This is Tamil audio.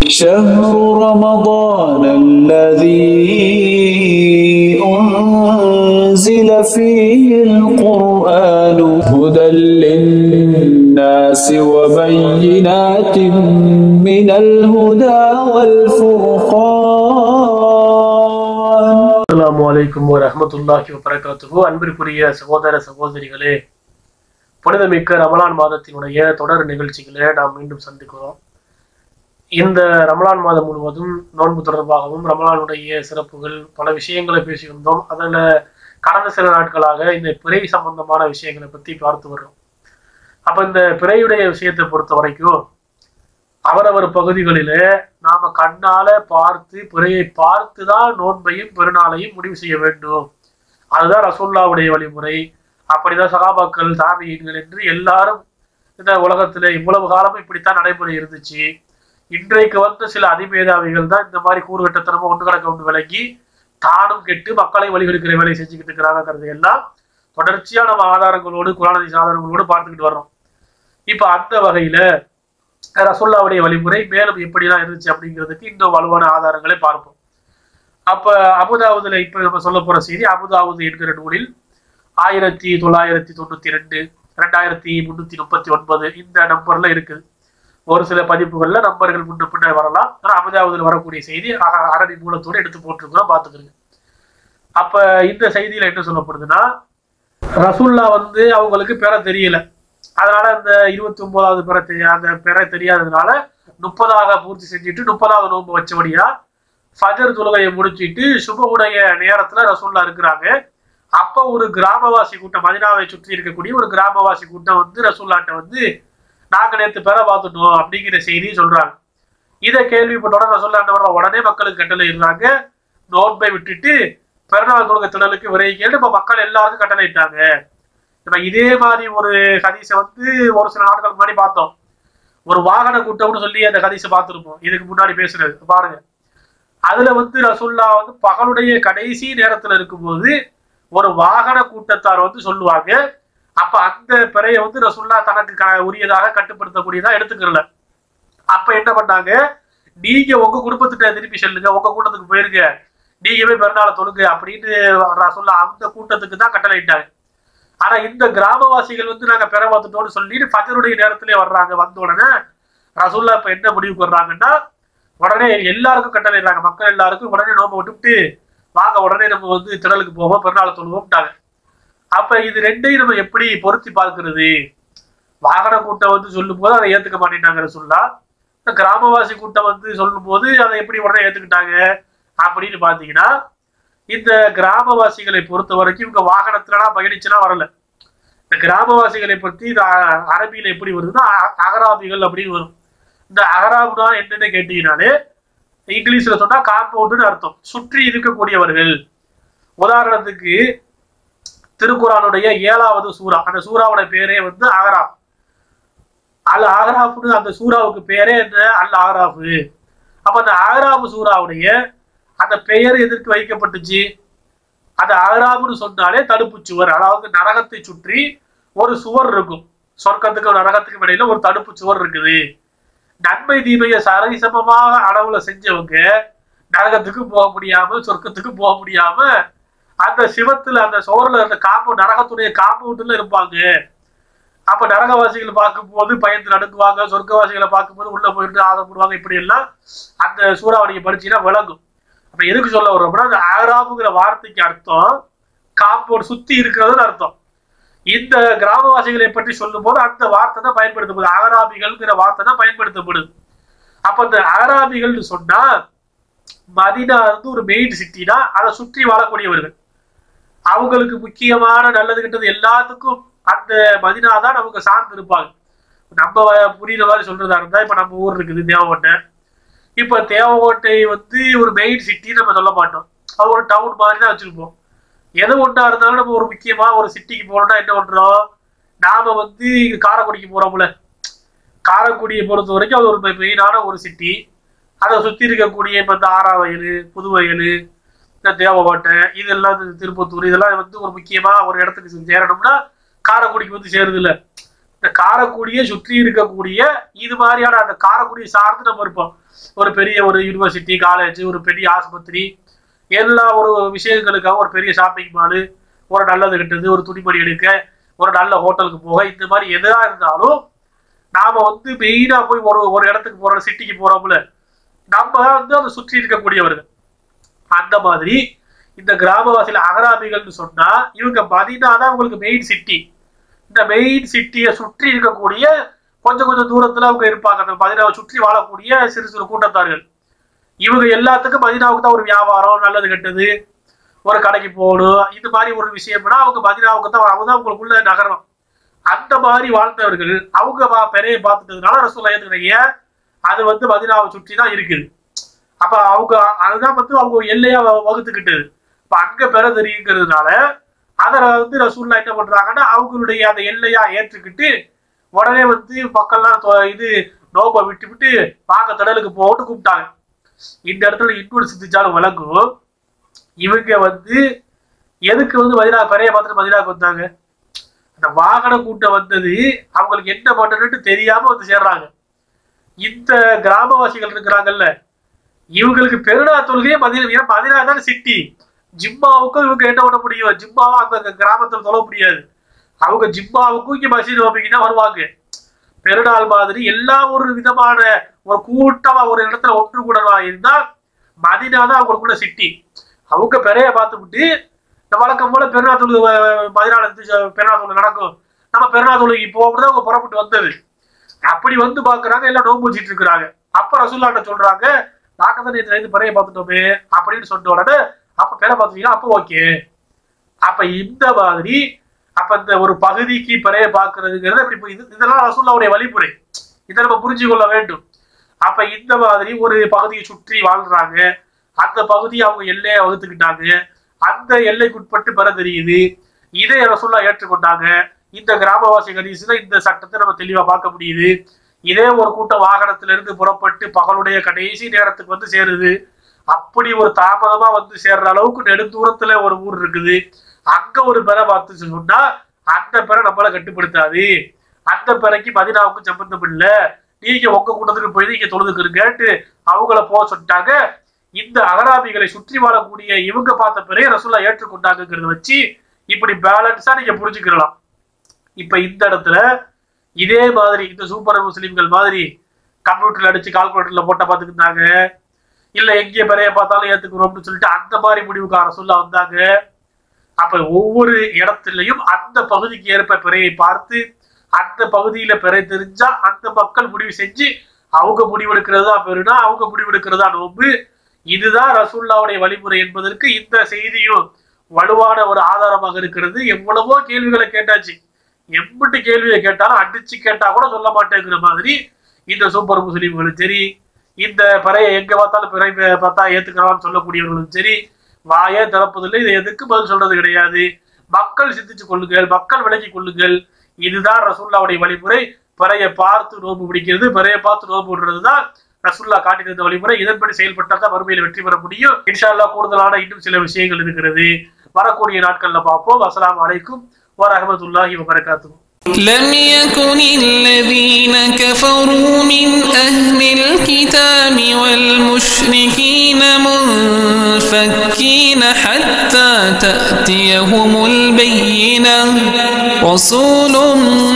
شهر رمضان الذي أنزل فيه القرآن هدى للناس وبينات من الهدى والفرقان அஸ்ஸலாமு அலைக்கும் வரஹ்மத்துல்லாஹி வபரகாத்துஹு அன்பிற்குரிய சகோதர சகோதரிகளே புனிதமிக்க ரமலான் மாதத்தினுடைய தொடர் நிகழ்ச்சிகளை நாம் மீண்டும் சந்திக்கிறோம் இந்த ரமலான் மாதம் முழுவதும் நோன்பு தொடர்பாகவும் ரமலானுடைய சிறப்புகள் பல விஷயங்களை பேசியிருந்தோம் அதில் கடந்த சில நாட்களாக இந்த பிறை சம்பந்தமான விஷயங்களை பற்றி பார்த்து வர்றோம் அப்ப இந்த பிறையுடைய விஷயத்தை பொறுத்த வரைக்கும் அவரவர் பகுதிகளிலே நாம கண்ணால பார்த்து பிறையை பார்த்து தான் நோன்பையும் பெருநாளையும் முடிவு செய்ய வேண்டும் அதுதான் ரசூல்லாவுடைய வழிமுறை அப்படிதான் சகாபாக்கள் தாமியங்கள் என்று எல்லாரும் இந்த உலகத்துல இவ்வளவு காலமும் இப்படித்தான் நடைமுறை இருந்துச்சு இன்றைக்கு வந்து சில அதிமேதாவிகள் தான் இந்த மாதிரி கூறுகட்டத்தனமா ஒன்று கணக்கு ஒன்று விளங்கி தானும் கெட்டு மக்களை வழிகெடுக்கிற வேலையை செஞ்சுக்கிட்டு இருக்கிறாங்கிறது எல்லாம் தொடர்ச்சியா நம்ம ஆதாரங்களோடு குரானதி சாதனங்களோடு பார்த்துக்கிட்டு வர்றோம் இப்ப அந்த வகையில ரசுல்லாவுடைய வழிமுறை மேலும் எப்படிலாம் இருந்துச்சு அப்படிங்கிறதுக்கு இன்னும் வலுவான ஆதாரங்களை பார்ப்போம் அப்ப அபுதாவுதுல இப்ப நம்ம சொல்ல போற செய்தி அபுதாவுது என்கிற நூலில் ஆயிரத்தி தொள்ளாயிரத்தி தொண்ணூத்தி ரெண்டு ரெண்டாயிரத்தி முன்னூத்தி முப்பத்தி ஒன்பது இந்த நம்பர்ல இருக்குது ஒரு சில பதிப்புகள்ல நம்பர்கள் முன்ன பின்ன வரலாம் ஆனா அபுதாவுதுல வரக்கூடிய செய்தி அ- அரபி மூலத்தோடு எடுத்து போட்டிருக்கிறோம் பாத்துக்கிறேங்க அப்ப இந்த செய்தியில என்ன சொல்லப்படுதுன்னா ரசுல்லா வந்து அவங்களுக்கு பெற தெரியல அதனால அந்த இருபத்தி ஒன்பதாவது பெற தெரிய அந்த பெற தெரியாததுனால முப்பதாக பூர்த்தி செஞ்சுட்டு முப்பதாவது நோன்பு வச்சபடியா ஃபஜர் தொழுகையை முடிச்சிட்டு சுபவுடைய நேரத்துல ரசூல்லா இருக்கிறாங்க அப்ப ஒரு கிராமவாசி கூட்டம் மதினாவை சுற்றி இருக்கக்கூடிய ஒரு கிராமவாசி கூட்டம் வந்து ரசூல்லாட்ட வந்து நாங்க நேத்து பெற பார்த்துட்டோம் அப்படிங்கிற செய்தியை சொல்றாங்க இதை கேள்விப்பட்டோட ரசூல்லா என்ன பண்றாங்க? உடனே மக்களுக்கு கட்டளை இருந்தாங்க நோன்பை விட்டுட்டு பெருநாள் தொழுகை திடலுக்கு விரைக்கேன்னு இப்ப மக்கள் எல்லாருக்கும் கட்டளை இட்டாங்க நம்ம இதே மாதிரி ஒரு ஹதீஸை வந்து ஒரு சில நாட்களுக்கு முன்னாடி பார்த்தோம் ஒரு வாகன கூட்டம்னு சொல்லி அந்த ஹதீஸை பார்த்திருப்போம் இதுக்கு முன்னாடி பேசுனது பாருங்க அதுல வந்து ரசுல்லா வந்து பகலுடைய கடைசி நேரத்துல இருக்கும்போது ஒரு வாகன கூட்டத்தார் வந்து சொல்லுவாங்க அப்ப அந்த பிறைய வந்து ரசுல்லா தனக்கு க- உரியதாக கட்டுப்படுத்தக்கூடியதா எடுத்துக்கிறல அப்ப என்ன பண்ணாங்க நீங்க உங்க குடும்பத்திட்ட திருப்பி செல்லுங்க உங்க கூட்டத்துக்கு போயிருங்க நீங்க போய் பெருநாளை தொழுங்க அப்படின்னு ரசுல்லா அந்த கூட்டத்துக்கு தான் கட்டளை இட்டாங்க ஆனா இந்த கிராமவாசிகள் வந்து நாங்க பெற பார்த்துட்டோம்னு சொல்லிட்டு ஃபஜருடைய நேரத்திலே வர்றாங்க வந்த உடனே ரசூல்லா இப்ப என்ன முடிவுக்கு வர்றாங்கன்னா உடனே எல்லாருக்கும் கட்டளைறாங்க மக்கள் எல்லாருக்கும் உடனே நோம்பு விட்டுவிட்டு வாங்க உடனே நம்ம வந்து திடலுக்கு போவோம் பெருநாள் தொழுவோம்ட்டாங்க அப்ப இது ரெண்டையும் நம்ம எப்படி பொருத்தி பார்க்கிறது வாகன கூட்டம் வந்து சொல்லும் போது அதை ஏத்துக்க மாட்டேங்கிறாங்க ரசூல்லா இந்த கிராமவாசி கூட்டம் வந்து சொல்லும் போது அதை எப்படி உடனே ஏத்துக்கிட்டாங்க அப்படின்னு பாத்தீங்கன்னா இந்த கிராமவாசிகளை பொறுத்த வரைக்கும் இவங்க வாகனத்துலலாம் பயணிச்சுனா வரல இந்த கிராமவாசிகளை பற்றி இந்த அ- அரபியில எப்படி வருதுன்னா அ- அகராபிகள் அப்படின்னு வரும் இந்த அகராபுனா என்னன்னு கேட்டீங்கனாலே இங்கிலீஷ்ல சொன்னா காம்பவுண்டுன்னு அர்த்தம் சுற்றி இருக்கக்கூடியவர்கள் உதாரணத்துக்கு திருக்குறானுடைய ஏழாவது சூரா அந்த சூறாவோட பேரே வந்து அகராப் அல் அகராப்னு அந்த சூறாவுக்கு பேரே என்ன அல் அகராஃபு அப்ப அந்த அகராபு சூறாவுடைய அந்த பெயர் எதற்கு வைக்கப்பட்டுச்சு அந்த அகராபுன்னு சொன்னாலே தடுப்பு சுவர் அதாவது நரகத்தை சுற்றி ஒரு சுவர் இருக்கும் சொர்க்கத்துக்கும் நரகத்துக்கும் இடையில ஒரு தடுப்பு சுவர் இருக்குது நன்மை தீமையை சரிசமமாக அளவுல செஞ்சவங்க நரகத்துக்கு போக முடியாம சொர்க்கத்துக்கு போக முடியாம அந்த சிவத்துல அந்த சுவர்ல அந்த காம்பவு நரகத்துடைய காம்பவுண்ட்ல இருப்பாங்க அப்ப நரகவாசிகளை பார்க்கும்போது பயந்து நடுக்குவாங்க சொர்க்கவாசிகளை பார்க்கும்போது உள்ள போயிட்டு ஆதப்படுவாங்க இப்படி எல்லாம் அந்த சூறாவளியை படிச்சீங்கன்னா விளங்கும் அப்ப எதுக்கு சொல்ல வர்றோம்னா அந்த ஆறாமுங்கிற வார்த்தைக்கு அர்த்தம் காம்பவுண்ட் சுத்தி இருக்கிறதுன்னு அர்த்தம் இந்த கிராமவாசிகளை பற்றி சொல்லும் போது அந்த வார்த்தை தான் பயன்படுத்தப்படுது அகராபிகள்ங்கிற வார்த்தை தான் பயன்படுத்தப்படுது அப்ப அந்த அகராபிகள்னு சொன்னா மதினா வந்து ஒரு மெயின் சிட்டினா அதை சுற்றி வாழக்கூடியவர்கள் அவங்களுக்கு முக்கியமான நல்லது கெட்டது எல்லாத்துக்கும் அந்த மதினா தான் அவங்க சார்ந்து இருப்பாங்க நம்ம வ- புரியுற மாதிரி சொல்றதா இருந்தா இப்ப நம்ம ஊர் இருக்குது தேவகோட்டை இப்ப தேவகோட்டை வந்து ஒரு மெயின் சிட்டி நம்ம சொல்ல மாட்டோம் அது ஒரு டவுன் மாதிரி தான் வச்சிருப்போம் எது ஒன்றா இருந்தாலும் நம்ம ஒரு முக்கியமா ஒரு சிட்டிக்கு போறோம்னா என்ன பண்றோம் நாம வந்து இங்க காரைக்குடிக்கு போறோம்ல காரைக்குடியை பொறுத்த வரைக்கும் அது ஒரு மெயினான ஒரு சிட்டி அதை சுத்தி இருக்கக்கூடிய இப்ப இந்த ஆறாவயல் புதுவயல் இந்த தேவகோட்டை இதெல்லாம் இந்த திருப்பத்தூர் இதெல்லாம் வந்து ஒரு முக்கியமா ஒரு இடத்துக்கு சேரணும்னா காரைக்குடிக்கு வந்து சேருது இல்ல இந்த காரக்குடியை சுற்றி இருக்கக்கூடிய இது மாதிரியான அந்த காரக்குடியை சார்ந்து நம்ம இருப்போம் ஒரு பெரிய ஒரு யூனிவர்சிட்டி காலேஜ் ஒரு பெரிய ஆஸ்பத்திரி எல்லா ஒரு விஷயங்களுக்காக ஒரு பெரிய ஷாப்பிங் மாலு ஒரு நல்லது கிட்டது ஒரு துணிமணி எடுக்க ஒரு நல்ல ஹோட்டலுக்கு போக இந்த மாதிரி எதா இருந்தாலும் நாம வந்து மெயினா போய் ஒரு ஒரு இடத்துக்கு போறோம் சிட்டிக்கு போறோம்ல நம்ம வந்து அதை சுற்றி இருக்கக்கூடியவர்கள் அந்த மாதிரி இந்த கிராமவாசிகள் அகராபிகள்னு சொன்னா இவங்க மதினா தான் உங்களுக்கு மெயின் சிட்டி இந்த மெயின் சிட்டியை சுற்றி இருக்கக்கூடிய கொஞ்சம் கொஞ்சம் தூரத்துல அவங்க இருப்பாங்க அந்த மதினாவை சுற்றி வாழக்கூடிய சிறு சிறு கூட்டத்தார்கள் இவங்க எல்லாத்துக்கும் மதினாவுக்கு தான் ஒரு வியாபாரம் நல்லது கெட்டது ஒரு கடைக்கு போகணும் இது மாதிரி ஒரு விஷயம்னா அவங்க மதினாவுக்கு தான் அவங்க தான் உங்களுக்குள்ள நகரம் அந்த மாதிரி வாழ்ந்தவர்கள் அவங்க பா- பெரிய பார்த்துட்டதுனால ரசூல்லா ஏத்துக்கிறீங்க அது வந்து மதினாவை சுற்றி தான் இருக்குது அப்ப அவங்க அதுதான் வந்து அவங்க எல்லையா வ- வகுத்துக்கிட்டது இப்ப அங்க பெற தெரியுங்கிறதுனால அதை வந்து ரசூல்லா என்ன பண்றாங்கன்னா அவங்களுடைய அந்த எல்லையா ஏற்றுக்கிட்டு உடனே வந்து மக்கள்லாம் தொ- இது நோபை விட்டு விட்டு பார்க்க கடலுக்கு போட்டு கூப்பிட்டாங்க இந்த இடத்துல இன்னொரு சிந்திச்சாலும் விளங்கும் இவங்க வந்து எதுக்கு வந்து மதினா பெரிய பார்த்துட்டு மதினாவுக்கு வந்தாங்க அந்த வாகன கூட்டம் வந்தது அவங்களுக்கு என்ன பண்றதுன்னு தெரியாம வந்து சேர்றாங்க இந்த கிராமவாசிகள் இருக்கிறாங்கல்ல இவங்களுக்கு பெருநா தொழுகையே மதினா ஏன்னா மதினா தான் சிட்டி ஜிம்மாவுக்கும் இவங்க என்ன பண்ண முடியும் ஜிம்மாவும் அந்த கிராமத்துல தொழ முடியாது அவங்க ஜிம்மாவுக்கும் இங்க மசீது நோம்பிக்கு தான் வருவாங்க பெருநாள் மாதிரி எல்லா ஒரு விதமான ஒரு கூட்டமா ஒரு இடத்துல ஒன்று கூடவா இருந்தா மதினா தான் அவங்களுக்குள்ள சிட்டி அவங்க பெரிய பார்த்துவிட்டு இந்த வழக்கம் போல பெருநாள் தொழு மதினால இருந்து பெருநாள் தொழு நடக்கும் நம்ம பெருநாள் தொழுகைக்கு போகும்போது அவங்க புறப்பட்டு வந்தது அப்படி வந்து பாக்குறாங்க எல்லாம் நோம்பு வச்சிட்டு இருக்கிறாங்க அப்ப ரசூல்லாட்ட சொல்றாங்க நாங்க தான் நேற்று நைட்டு பிறைய பார்த்துட்டோமே அப்படின்னு சொன்ன உடனே அப்ப பிறை பார்த்துட்டீங்கன்னா அப்போ ஓகே அப்ப இந்த மாதிரி அப்ப இந்த ஒரு பகுதிக்கு பிறைய பார்க்கறதுங்கிறது அப்படி போய் இது- இதெல்லாம் ரசூல்லாவுடைய வழிமுறை இதை நம்ம புரிஞ்சு கொள்ள வேண்டும் அப்ப இந்த மாதிரி ஒரு பகுதியை சுற்றி வாழ்றாங்க அந்த பகுதியை அவங்க எல்லையை வகுத்துக்கிட்டாங்க அந்த எல்லைக்குட்பட்டு பெற தெரியுது இதை ரசூல்லா ஏற்றுக்கொண்டாங்க இந்த கிராமவாசி கதீசுல இந்த சட்டத்தை நம்ம தெளிவா பார்க்க முடியுது இதே ஒரு கூட்டம் வாகனத்துல இருந்து புறப்பட்டு பகலுடைய கடைசி நேரத்துக்கு வந்து சேருது அப்படி ஒரு தாமதமா வந்து சேர்ற அளவுக்கு நெடுந்தூரத்துல ஒரு ஊர் இருக்குது அங்க ஒரு பெறை பார்த்து சொன்னா அந்த பெறை நம்மள கட்டுப்படுத்தாது அந்த பெறைக்கு மதினாவுக்கு சம்பந்தம் இல்ல நீங்க உங்க கூட்டத்துக்கு போய் நீங்க தொழுதுக்குருங்கன்ட்டு அவங்கள போக சொல்லிட்டாங்க இந்த அகராபிகளை சுற்றி வாழக்கூடிய இவங்க பார்த்த பிறகு ரசூல்லா ஏற்றுக்கொண்டாங்கிறத வச்சு இப்படி பேலன்ஸா நீங்க புரிஞ்சுக்கலாம் இப்ப இந்த இடத்துல இதே மாதிரி இந்த சூப்பர் முஸ்லிம்கள் மாதிரி கம்ப்யூட்டர்ல அடிச்சு கால்குலேட்டர்ல போட்ட பாத்துக்கிட்டாங்க இல்ல எங்கே பெரிய பார்த்தாலும் ஏத்துக்கிறோம்னு சொல்லிட்டு அந்த மாதிரி முடிவுக்கு சொல்ல வந்தாங்க அப்ப ஒவ்வொரு இடத்துலயும் அந்த பகுதிக்கு ஏற்ப பிறையை பார்த்து அந்த பகுதியில பிறை தெரிஞ்சா அந்த மக்கள் முடிவு செஞ்சு அவங்க முடிவெடுக்கிறதா பெருனா அவங்க முடிவெடுக்கிறதா நோன்பு இதுதான் ரசூல்லாவுடைய வழிமுறை என்பதற்கு இந்த செய்தியும் வலுவான ஒரு ஆதாரமாக இருக்கிறது எவ்வளவோ கேள்விகளை கேட்டாச்சு எம்பிட்டு கேள்வியை கேட்டாலும் அடிச்சு கேட்டா கூட சொல்ல மாட்டேங்கிற மாதிரி இந்த சூப்பர் முஸ்லீம்களும் சரி இந்த பிறையை எங்க பார்த்தாலும் பிறை பார்த்தா ஏத்துக்கிறான்னு சொல்லக்கூடியவர்களும் சரி வாயே திறப்பதில்லை இதை எதுக்கு பதில் சொல்றது கிடையாது மக்கள் சிந்திச்சு கொள்ளுங்கள் மக்கள் விளங்கிக் கொள்ளுங்கள் இதுதான் ரசூல்லாவுடைய வழிமுறை பிறையை பார்த்து நோன்பு பிடிக்கிறது பிறையை பார்த்து நோன்பு விடுறதுதான் ரசூல்லா காட்டியிருந்த வழிமுறை இதன்படி செயல்பட்டால் தான் வறுமையில் வெற்றி பெற முடியும் இன்ஷா அல்லாஹ் கூடுதலான இன்னும் சில விஷயங்கள் இருக்கிறது வரக்கூடிய நாட்கள்ல பார்ப்போம் அஸ்ஸலாமு அலைக்கும் வரஹ்மத்துல்லாஹி வபரகாத்துஹு لم يكن الذين كفروا من أهل الكتاب والمشركين منفكين حتى تأتيهم البينة رسول